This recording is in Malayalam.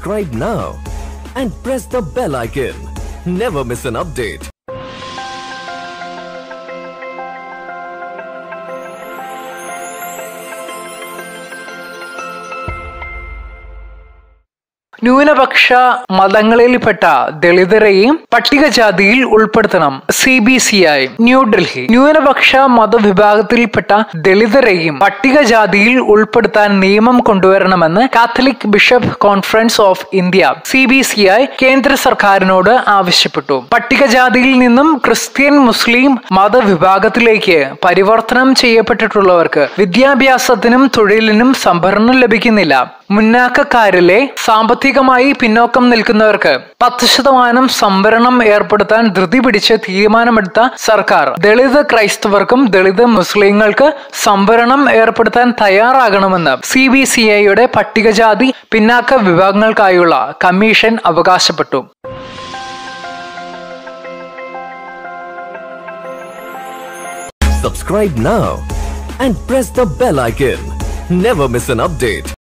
Subscribe now and press the bell icon. Never miss an update. ന്യൂനപക്ഷ മതങ്ങളിൽപ്പെട്ട ദളിതരെയും പട്ടികജാതിയിൽ ഉൾപ്പെടുത്തണം C B C I New Delhi ന്യൂനപക്ഷ മതവിഭാഗത്തിൽപ്പെട്ട ദളിതരെയും പട്ടികജാതിയിൽ ഉൾപ്പെടുത്താൻ നിയമം കൊണ്ടുവരണമെന്ന് Catholic Bishop Conference of India C B C I കേന്ദ്ര സർക്കാരിനോട് ആവശ്യപ്പെട്ടു പട്ടികജാതിയിൽ നിന്നും ക്രിസ്ത്യൻ മുസ്ലിം മതവിഭാഗത്തിലേക്ക് പരിവർത്തനം ചെയ്യപ്പെട്ടിട്ടുള്ളവർക്ക് വിദ്യാഭ്യാസത്തിനും തൊഴിലിനും സംഭരണം ലഭിക്കുന്നില്ല മുന്നാക്കക്കാരിലെ സാമ്പത്തികമായി പിന്നോക്കം നിൽക്കുന്നവർക്ക് പത്ത് ശതമാനം സംവരണം ഏർപ്പെടുത്താൻ ധൃതി പിടിച്ച് തീരുമാനമെടുത്ത സർക്കാർ ദളിത് ക്രൈസ്തവർക്കും ദളിത് മുസ്ലിങ്ങൾക്ക് സംവരണം ഏർപ്പെടുത്താൻ തയ്യാറാകണമെന്ന് സി ബി സി ഐയുടെ പട്ടികജാതി പിന്നാക്ക വിഭാഗങ്ങൾക്കായുള്ള കമ്മീഷൻ അവകാശപ്പെട്ടു Subscribe now and press the bell icon. Never miss an update.